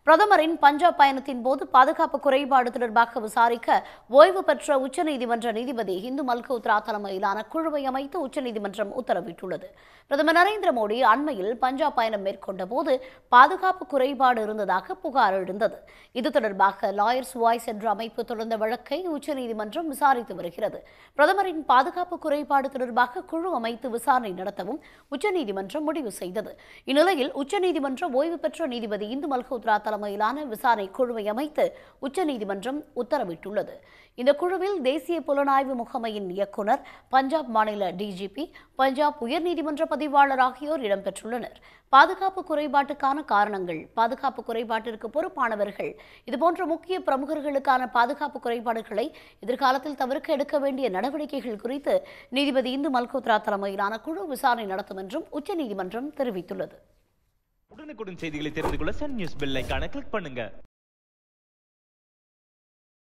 பிரதமரின் பஞ்சாப் பயணத்தின் போது பாதுகாப்பு குறைபாடு தொடர்பாக விசாரிக்க ஓய்வு பெற்ற உச்சநீதிமன்ற நீதிபதி இந்து மல்கோத்ரா தலைமையிலான குழுவை அமைத்து உச்சநீதிமன்றம் உத்தரவிட்டுள்ளது பிரதமர் நரேந்திர மோடி அண்மையில் பஞ்சாப் பயணம் மேற்கொண்ட போது பாதுகாப்பு குறைபாடு இருந்ததாக புகார் எழுந்தது இது தொடர்பாக லாயர்ஸ் வாய்ஸ் என்ற அமைப்பு தொடர்ந்த வழக்கை உச்சநீதிமன்றம் விசாரித்து வருகிறது பிரதமரின் பாதுகாப்பு குறைபாடு தொடர்பாக குழு அமைத்து விசாரணை நடத்தவும் உச்சநீதிமன்றம் முடிவு செய்தது இந்நிலையில் உச்சநீதிமன்ற ஓய்வு பெற்ற நீதிபதி இந்து மல்கோத்ரா தலைமையிலான விசாரணை குழுவை அமைத்து உச்சநீதிமன்றம் உத்தரவிட்டுள்ளது இந்த குழுவில் தேசிய புலனாய்வு முகமையின் இயக்குனர் பஞ்சாப் மாநில டிஜிபி பஞ்சாப் உயர்நீதிமன்ற பதிவாளர் ஆகியோர் இடம்பெற்றுள்ளனர் பாதுகாப்பு குறைபாட்டுக்கான காரணங்கள் பாதுகாப்பு குறைபாட்டிற்கு பொறுப்பானவர்கள் இதுபோன்ற முக்கிய பிரமுகர்களுக்கான பாதுகாப்பு குறைபாடுகளை எதிர்காலத்தில் தவிர்க்க எடுக்க வேண்டிய நடவடிக்கைகள் குறித்து நீதிபதி இந்து மல்கோத்ரா தலைமையிலான குழு விசாரணை நடத்தும் என்றும் உச்சநீதிமன்றம் தெரிவித்துள்ளது உடனுக்குடன் செய்திகளை தெரிந்து கொள்ள சன் நியூஸ் பெல் ஐகானை கிளிக் பண்ணுங்க